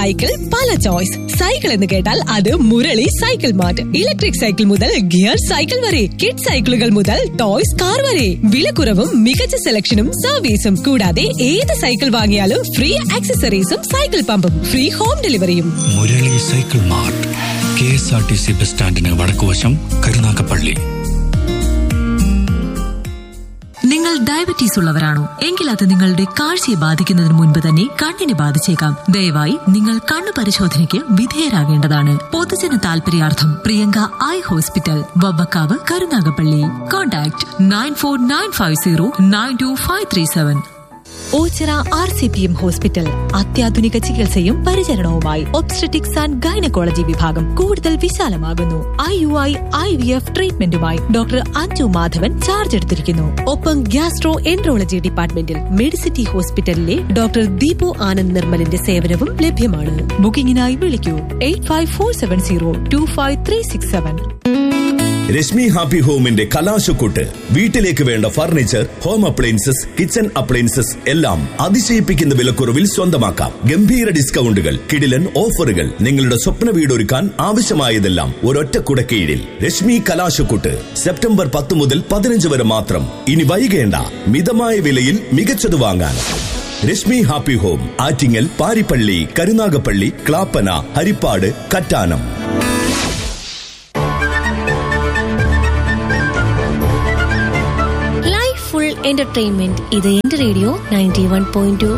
cycle പല choice cycle എന്ന് കേട്ടാൽ അത് Murali cycle mart electric cycle മുതൽ ഗിയർ സൈക്കിൾ വരെ കിഡ് സൈക്കിളുകൾ മുതൽ ടോയ്സ് കാർ വരെ വിലക്കുറവും മികച്ച സെലക്ഷനും സർവീസും കൂടാതെ ഏത് സൈക്കിൾ വാങ്ങിയാലും ഫ്രീ ആക്സസറീസും സൈക്കിൾ പമ്പും ഫ്രീ ഹോം ഡെലിവറിയും Murali cycle mart K S R T C bus സ്റ്റാൻഡിന് വടക്കുവശം കരുനാഗപ്പള്ളി നിങ്ങൾ ഡയബറ്റീസ് ഉള്ളവരാണോ എങ്കിൽ അത് നിങ്ങളുടെ കാഴ്ചയെ ബാധിക്കുന്നതിന് മുൻപ് തന്നെ കണ്ണിനെ ബാധിച്ചേക്കാം ദയവായി നിങ്ങൾ കണ്ണു പരിശോധനയ്ക്ക് വിധേയരാകേണ്ടതാണ് പൊതുജന താൽപര്യാർത്ഥം Priyanka eye hospital Vavvakkavu Karunagappally contact nine four nine five zero nine two five three seven Ochira R C P M hospital അത്യാധുനിക ചികിത്സയും പരിചരണവുമായി ഒബ്സ്ട്രറ്റിക്സ് ആൻഡ് ഗൈനക്കോളജി വിഭാഗം കൂടുതൽ വിശാലമാകുന്നു I U I I V F ട്രീറ്റ്മെന്റുമായി ഡോക്ടർ അഞ്ജു മാധവൻ ചാർജ് എടുത്തിരിക്കുന്നു ഒപ്പം ഗ്യാസ്ട്രോ എൻട്രോളജി ഡിപ്പാർട്ട്മെന്റിൽ മെഡിസിറ്റി ഹോസ്പിറ്റലിലെ ഡോക്ടർ ദീപു ആനന്ദ് നിർമ്മലിന്റെ സേവനവും ലഭ്യമാണ് ബുക്കിംഗിനായി വിളിക്കൂ eight five four seven zero two five three six seven Rashmi happy ഹോമിന്റെ കലാശക്കൂട്ട് വീട്ടിലേക്ക് വേണ്ട furniture home appliances kitchen appliances എല്ലാം അതിശയിപ്പിക്കുന്ന വിലക്കുറവിൽ സ്വന്തമാക്കാം ഗംഭീര ഡിസ്കൗണ്ടുകൾ കിടിലൻ ഓഫറുകൾ നിങ്ങളുടെ സ്വപ്ന വീടൊരുക്കാൻ ആവശ്യമായതെല്ലാം ഒരൊറ്റ കുടക്കീഴിൽ രശ്മി കലാശക്കൂട്ട് സെപ്റ്റംബർ പത്ത് മുതൽ പതിനഞ്ച് വരെ മാത്രം ഇനി വൈകേണ്ട മിതമായ വിലയിൽ മികച്ചത് വാങ്ങാൻ Rashmi happy home Attingal Paripally Karunagappally Clappana Haripad Kattanam life full entertainment ഇത് എന്റെ radio ninety one point to